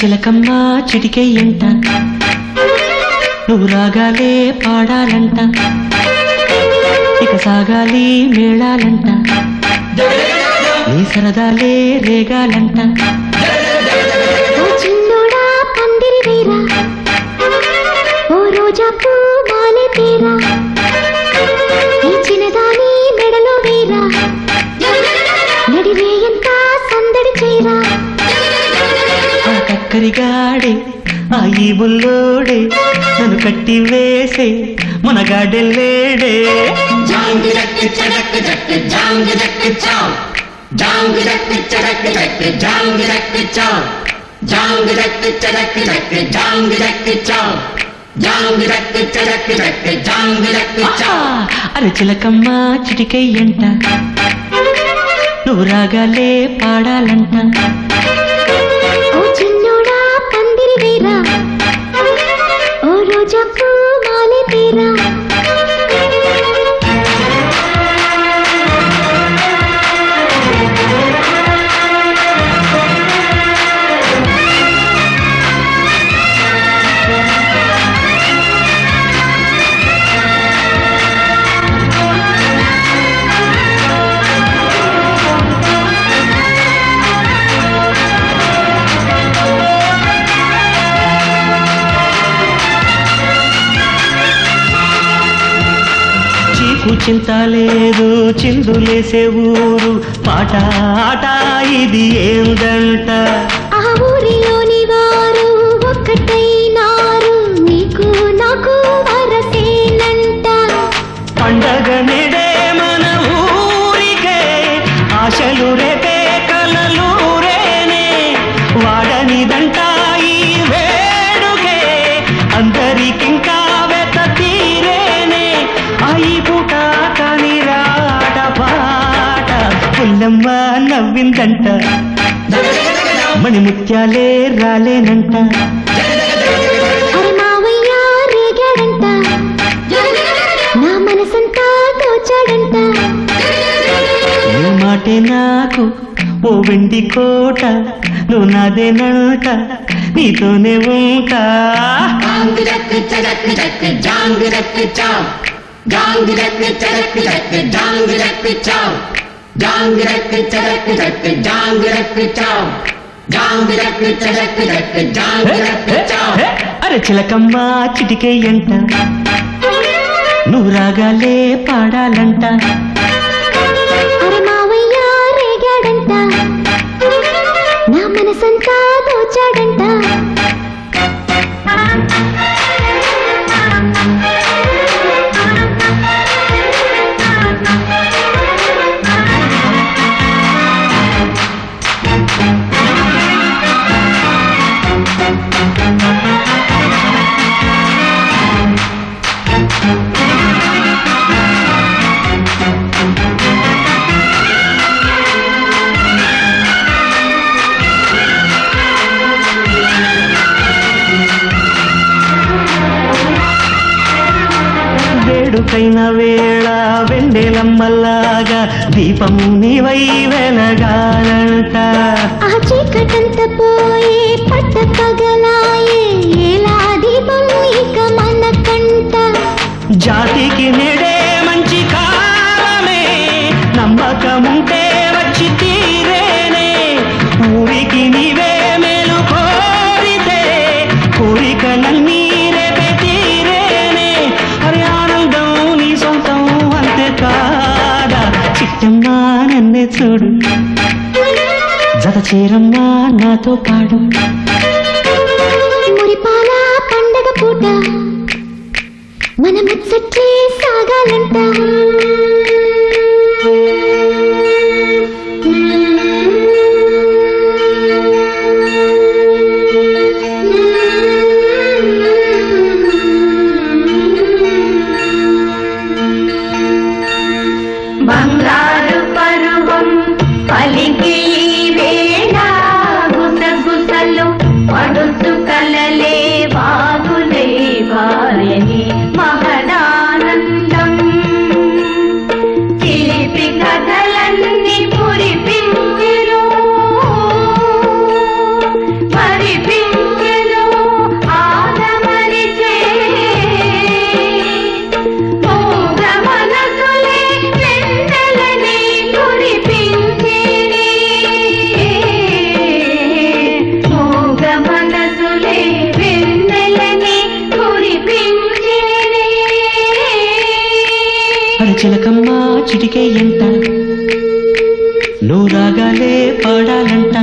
చిలకమ్మ చిటికెయ్యంట నువ్వు రాగాలే పాడాలంట ఇక సాగాలి మేళాలంట నీ సరదాలే రేగాలంట ఓ చిన్నోడా పందిరి వేరా ఓ రోజా పూ మాలె తీరా ఈ చిన్నదాని మెడలో వేరా నడివేయంత సందడి చేరా ఆ కక్కరిగాడే ఆ ఈ బుల్లోడే నన్ను కట్టి వేసే మనగాడెల్లేడే జాంగ్ జక్ చడక్ జక్ జాంగ్ జక్ చావ్ జాంగ్ జక్ చడక్ జక్ జాంగ్ జక్ చావ్ జాంగ్ జక్ చడక్ జక్ జాంగ్ జక్ చావ్ జాంగ్ జక్ చడక్ జక్ జాంగ్ జక్ ఆ, చావ్ అరే చిలకమ్మ చిటికెయ్యంట నువ్వు రాగాలే పాడాలంట ఓ చిన్నోడా పందిరి వేరా ఓ రోజా పూ మాలె తీరా చీకు చింత లేదు చిందులేసే ఊరు పాట ఆట ఇది ఏందంట ఆ ఊరిలోని వారు ఒక్కటైనారు నీకు నాకు వరసేనంట పండగ నెడే మన ఊరికే ఆశలు రేపే కలలు రేనే వాడనిదంట ఈ వేడుకే అందరికింకా వెత తీరేనే అయి పుట కాని రాట పాట పుల్లమ్మ నవ్విందంట మణిముత్యాలే రాలేనంట అరే మావయ్య రేగాడంట నా మనసంతా దోచాడంట నీ మాటే నాకు ఓ వెండి కోట నువ్వు నాదేనంట నీతోనే ఉంటా జాంగ్ జక్ చడక్ జక్ జాంగ్ జక్ చావ్ జాంగ్ జక్ చడక్ జక్ జాంగ్ జక్ చావ్ జాంగ్ జక్ చడక్ జక్ జాంగ్ జక్ చావ్ జాంగ్ జక్ చడక్ జక్ జాంగ్ జక్ చావ్ అరే చిలకమ్మ చిటికేయంట నువ్వు రాగాలే పాడాలంట అరే మావయ్య రేగాడంట నా మనసంతా దోచాడంట వేడుకైన వేళ వెండెలమ్మల్లాగా దీపము నీవై వెలగాలంట ఆ చీకటంత పోయే పట్ట పగలాయే ఎలా దీపం ఇక మన కంట జాతికి నెడే మంచి కాలమే నమ్మకముంటే వచ్చి తీరేనే ఊరికి నీవే మేలు కోరితే కోరికలన్నీ రేపే తీరేనే అరే ఆనందం నీ సొంతం అంతే కాదా చిట్టమ్మా నన్నే చూడు జత చేరమ్మా నాతో పాడు మురిపాల పండగ పూట మన ముచ్చట్లే సాగాలంట బంగారు పరువం పలికి ఈ వేళ గుసగుసలు పడుతు కలలే వాగులే వారని మహదానందం చిటికే ఎంట నువ్వు రాగాలే పాడాలంట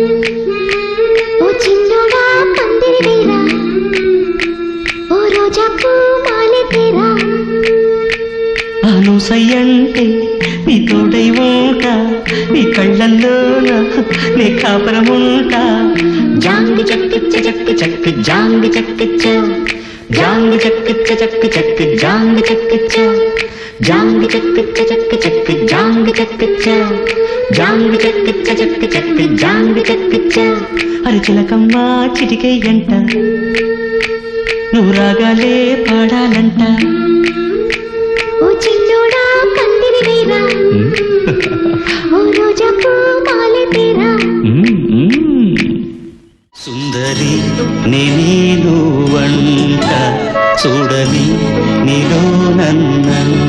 ఓ చిన్నోడా పందిరి వేరా ఓ రోజా పూ మాలె తేరా అను సయ్యంటే నీ తోడై ఉంటా నీ కళ్ళల్లోన నీ కాపురముంటా జాంగి చక్కి చక్కి చక్కి జాంగి చక్కి జాంగి చక్కి చక్కి చక్కి జాంగి చక్కి జాంగి చక్కి చక్కి చక్కి జాంగి చక్కి జాంగి చక్కి చక్కి చక్కి జాంగి చక్కి అరి చిలకమ్మ చిటికే ఎంట నువ్వు రాగాలే పాడాలంట ఓ చిన్నోడా పందిరి వేరా ఓ రోజా పూ మాలె తేరా సుందరి నేను వంట చూడని నీలో నన్న